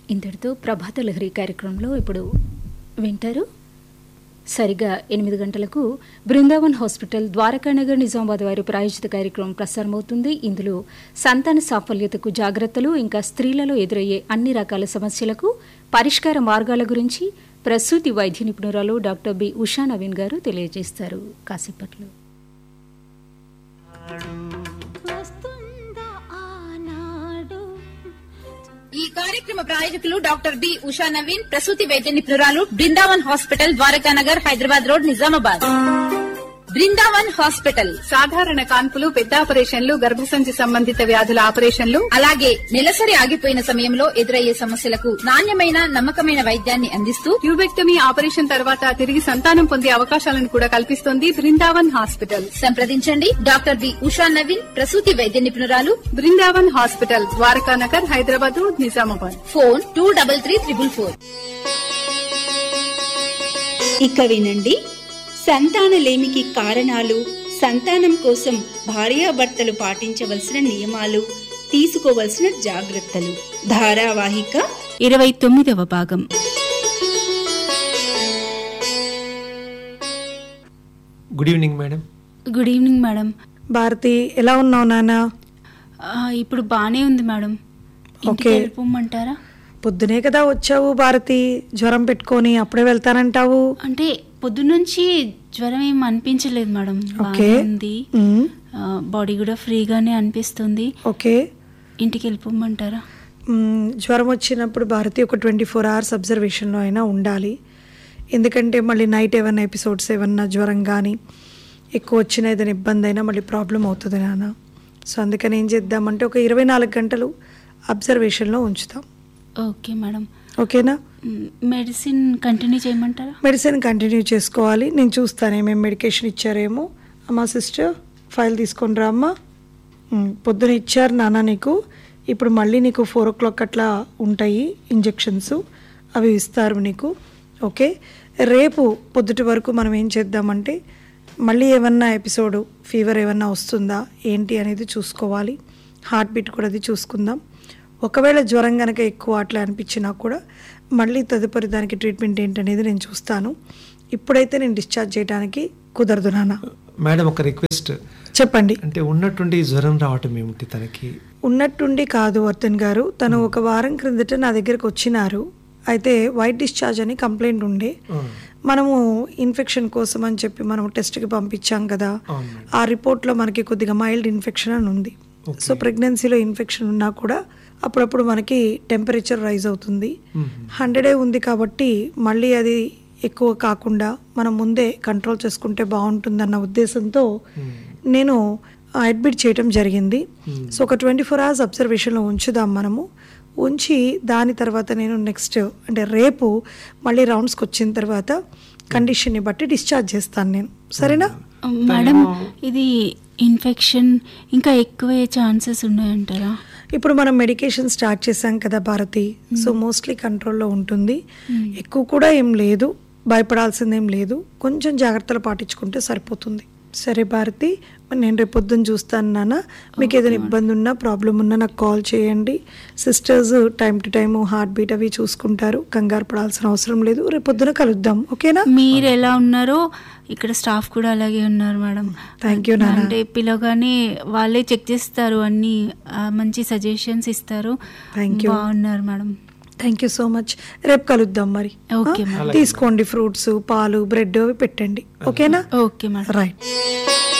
ఇంతటితో ప్రభాత లహరి కార్యక్రమంలో ఇప్పుడు వింటారు సరిగా ఎనిమిది గంటలకు బృందావన్ హాస్పిటల్ ద్వారకానగర్ నిజామాబాద్ వారి ప్రాయోజిత కార్యక్రమం ప్రసారమవుతుంది ఇందులో సంతాన సాఫల్యతకు జాగ్రత్తలు ఇంకా స్త్రీలలో ఎదురయ్యే అన్ని రకాల సమస్యలకు పరిష్కార మార్గాల గురించి ప్రసూతి వైద్య నిపుణురాలు డాక్టర్ బి ఉషా నవీన్ గారు తెలియజేస్తారు కాసేపట్లో వస్తుందా ఆనాడు ఈ కార్యక్రమ ప్రాయోజకులు డాక్టర్ బి ఉషా నవీన్ ప్రసూతి వైద్య నిపుణురాలు Brindavan hospital Dwarakanagar Hyderabad road Nizamabad Brindavan hospital సాధారణ కాన్పులు పెద్ద ఆపరేషన్లు గర్భసంచి సంబంధిత వ్యాధుల ఆపరేషన్లు అలాగే నెలసరి ఆగిపోయిన సమయంలో ఎదురయ్యే సమస్యలకు నాణ్యమైన నమ్మకమైన వైద్యాన్ని అందిస్తూ ట్యూబెక్టమీ ఆపరేషన్ తర్వాత తిరిగి సంతానం పొందే అవకాశాలను కూడా కల్పిస్తోంది బృందావన్ హాస్పిటల్ సంప్రదించండి డాక్టర్ బి ఉషా నవీన్ ప్రసూతి వైద్య నిపుణురాలు Brindavan hospital Dwarakanagar Hyderabad Nizamabad phone two double three triple four ఇక వినండి సంతానలేమికి కారణాలు సంతానం కోసం భార్యాభర్తలు పాటించవలసిన నియమాలు తీసుకోవలసిన జాగ్రత్తలు ధారావాహిక ఇరవై తొమ్మిదవ భాగం good evening madam good evening madam Bharati ఎలా ఉన్నావు నాన్న ఆ, ఇప్పుడు బానే ఉంది మేడం ఇంటికి ఓకే. వెళ్ళిపోమంటారా పొద్దునే కదా వచ్చావు భారతి జ్వరం పెట్టుకొని అప్పుడే వెళ్తానంటావు అంటే పొద్దున్నుంచి జ్వరం ఏం అనిపించలేదు మేడం ఓకే బానే ఉంది మ్మ్. ఆ, బాడీ కూడా ఫ్రీగానే అనిపిస్తుంది ఓకే ఇంటికి వెళ్ళిపోమంటారా మ్మ్, జ్వరం వచ్చినప్పుడు భారతి ఒక ట్వంటీ ఫోర్ అవర్స్ అబ్జర్వేషన్లో అయినా ఉండాలి ఎందుకంటే మళ్ళీ నైట్ ఏమైనా ఎపిసోడ్స్ ఏమన్నా జ్వరం కానీ ఎక్కువ వచ్చిన ఏదైనా ఇబ్బంది అయినా మళ్ళీ ప్రాబ్లం అవుతుంది నాన్న సో అందుకని ఏం చేద్దామంటే ఒక ఇరవై నాలుగు గంటలు అబ్జర్వేషన్లో ఉంచుతాం ఓకే మేడం ఓకేనా మ్, మెడిసిన్ కంటిన్యూ చేయమంటారా మెడిసిన్ కంటిన్యూ చేసుకోవాలి నేను చూస్తాను ఏమేమి మెడికేషన్ ఇచ్చారేమో అమ్మా సిస్టర్ ఫైల్ తీసుకొని రా అమ్మా ఉమ్, పొద్దున ఇచ్చారు నాన్న నీకు ఇప్పుడు మళ్ళీ నీకు ఫోర్ ఓ క్లాక్ అట్లా ఉంటాయి ఇంజెక్షన్స్ అవి ఇస్తారు నీకు ఓకే రేపు పొద్దుటి వరకు మనం ఏం చేద్దామంటే మళ్ళీ ఏమన్నా ఎపిసోడ్ ఫీవర్ ఏమన్నా వస్తుందా ఏంటి అనేది చూసుకోవాలి హార్ట్ బీట్ కూడా అది చూసుకుందాం ఒకవేళ జ్వరం కనుక ఎక్కువ అట్లా అనిపించినా కూడా మళ్ళీ తదుపరి దానికి ట్రీట్మెంట్ ఏంటనేది నేను చూస్తాను ఇప్పుడైతే నేను డిశ్చార్జ్ చేయడానికి కుదరదు నాన్న మేడం ఒక రిక్వెస్ట్ చెప్పండి అంటే ఉన్నట్టుండి జ్వరం రావటం ఏమిటి తనకి ఉన్నట్టుండి కాదు వర్ధన్ గారు తను ఒక వారం క్రిందట నా దగ్గరకు వచ్చినారు అయితే వైట్ డిశ్చార్జ్ అని కంప్లైంట్ ఉండే ఆ, మనము ఇన్ఫెక్షన్ కోసం అని చెప్పి మనం టెస్ట్కి పంపించాం కదా అవును మేడం. ఆ రిపోర్ట్లో మనకి కొద్దిగా మైల్డ్ ఇన్ఫెక్షన్ అని ఉంది సో ప్రెగ్నెన్సీలో ఇన్ఫెక్షన్ ఉన్నా కూడా అప్పుడప్పుడు మనకి టెంపరేచర్ రైజ్ అవుతుంది మ్మ్. హండ్రెడే ఉంది కాబట్టి మళ్ళీ అది ఎక్కువ కాకుండా మనం ముందే కంట్రోల్ చేసుకుంటే బాగుంటుందన్న ఉద్దేశంతో నేను అడ్మిట్ చేయటం జరిగింది సో ఒక ట్వంటీ ఫోర్ అవర్స్ అబ్జర్వేషన్లో ఉంచుదాం మనము ఉంచి దాని తర్వాత నేను నెక్స్ట్ అంటే రేపు మళ్ళీ రౌండ్స్కి వచ్చిన తర్వాత కండిషన్ని బట్టి డిశ్చార్జ్ చేస్తాను నేను సరేనా మేడం ఇది ఇన్ఫెక్షన్ ఇంకా ఎక్కువయ్యే ఛాన్సెస్ ఉన్నాయంటారా ఇప్పుడు మనం మెడికేషన్ స్టార్ట్ చేశాం కదా భారతి సో మోస్ట్లీ కంట్రోల్లో ఉంటుంది ఎక్కువ కూడా ఏం లేదు భయపడాల్సిందేం లేదు కొంచెం జాగ్రత్తలు పాటించుకుంటే సరిపోతుంది సరే భారతి మరి నేను రేపు పొద్దున్న చూస్తాను నాన్న మీకు ఏదైనా ఇబ్బంది ఉన్నా ప్రాబ్లం ఉన్నా నాకు కాల్ చేయండి sisters time to time heart beat అవి చూసుకుంటారు కంగారు పడాల్సిన అవసరం లేదు రేపు పొద్దున కలుద్దాం ఓకేనా మీరు ఎలా ఉన్నారో ఇక్కడ స్టాఫ్ కూడా అలాగే ఉన్నారు మేడం Thank you, నాన్న. అంటే పిలవగానే వాళ్ళే చెక్ చేస్తారు అన్ని ఆ, మంచి సజెషన్స్ ఇస్తారు Thank you. బాగున్నారు madam thank you so much రేపు కలుద్దాం మరి ఓకే ఆ? మేడం. తీసుకోండి ఫ్రూట్స్ పాలు బ్రెడ్ అవి పెట్టండి ఓకేనా ఓకే మేడం రైట్